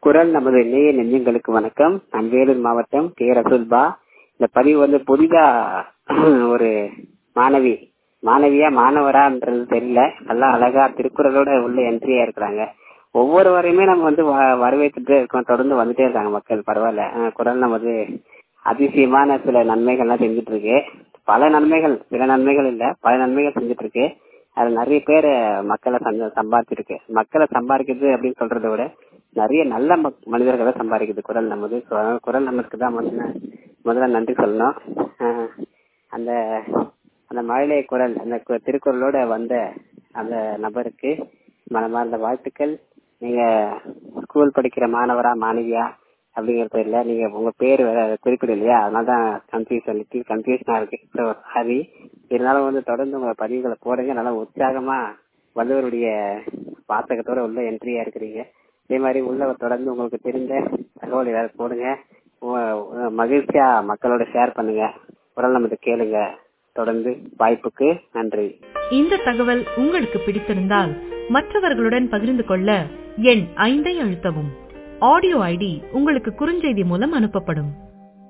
குரல் நமது நேய நெஞ்சங்களுக்கு வணக்கம் நான் வேலூர் மாவட்டம் கே ரசூல்பா இந்த பதிவு வந்து புதிதா ஒரு மாணவி மாணவியா மாணவரான்றது தெரியல நல்லா அழகா திருக்குறளோட உள்ள என்ட்ரியா இருக்கிறாங்க ஒவ்வொரு வரையுமே நம்ம வந்து வ- வரவேற்றுட்டே இருக்கோம் தொடர்ந்து வந்துட்டே இருக்காங்க மக்கள் பரவாயில்ல அஹ் குரல் நமது அதிசயமான சில நன்மைகள்லாம் செஞ்சுட்டு இருக்கு பல நன்மைகள் சில நன்மைகள் இல்ல பல நன்மைகள் செஞ்சுட்டு இருக்கு அது நிறைய பேர் மக்களை சந்த- சம்பாதிச்சிருக்கு மக்களை சம்பாதிக்கிறது அப்படின்னு சொல்றதை விட நிறைய நல்ல மக்- மனிதர்களை சம்பாதிக்குது குரல் நமது So, அதனால குரல் நமக்கு தான் முதல்ல முதல்ல நன்றி சொல்லணும் அஹ் அந்த அந்த மழலை குரல் அந்த கு- திருக்குறளோட வந்த அந்த நபருக்கு மனமார்ந்த வாழ்த்துக்கள் நீங்க ஸ்கூல் படிக்கிற மாணவரா மாணவியா அப்படிங்கிற பேர்ல நீங்க உங்க பேர் வேற குறிப்பிடலையா அதனால தான் கன்ஃபியூஷன் லிட்டில் கன்ஃபியூஷனா இருக்கு ஸோ சாரி இருந்தாலும் வந்து தொடர்ந்து உங்க பதிவுகளை போடுங்க நல்லா உற்சாகமா வள்ளுவருடைய வாசகத்தோட உள்ள என்ட்ரியா இருக்கிறீங்க அதே மாதிரி உள்ள தொடர்ந்து உங்களுக்கு தெரிந்த தகவல் ஏதாவது போடுங்க உ- உ- மகிழ்ச்சியா மக்களோட ஷேர் பண்ணுங்க குரல் நமது கேளுங்க தொடர்ந்து வாய்ப்புக்கு நன்றி இந்த தகவல் உங்களுக்கு பிடித்திருந்தால் மற்றவர்களுடன் பகிர்ந்து கொள்ள எண் ஐந்தை அழுத்தவும் ஆடியோ ஐடி உங்களுக்கு குறுஞ்செய்தி மூலம் அனுப்பப்படும்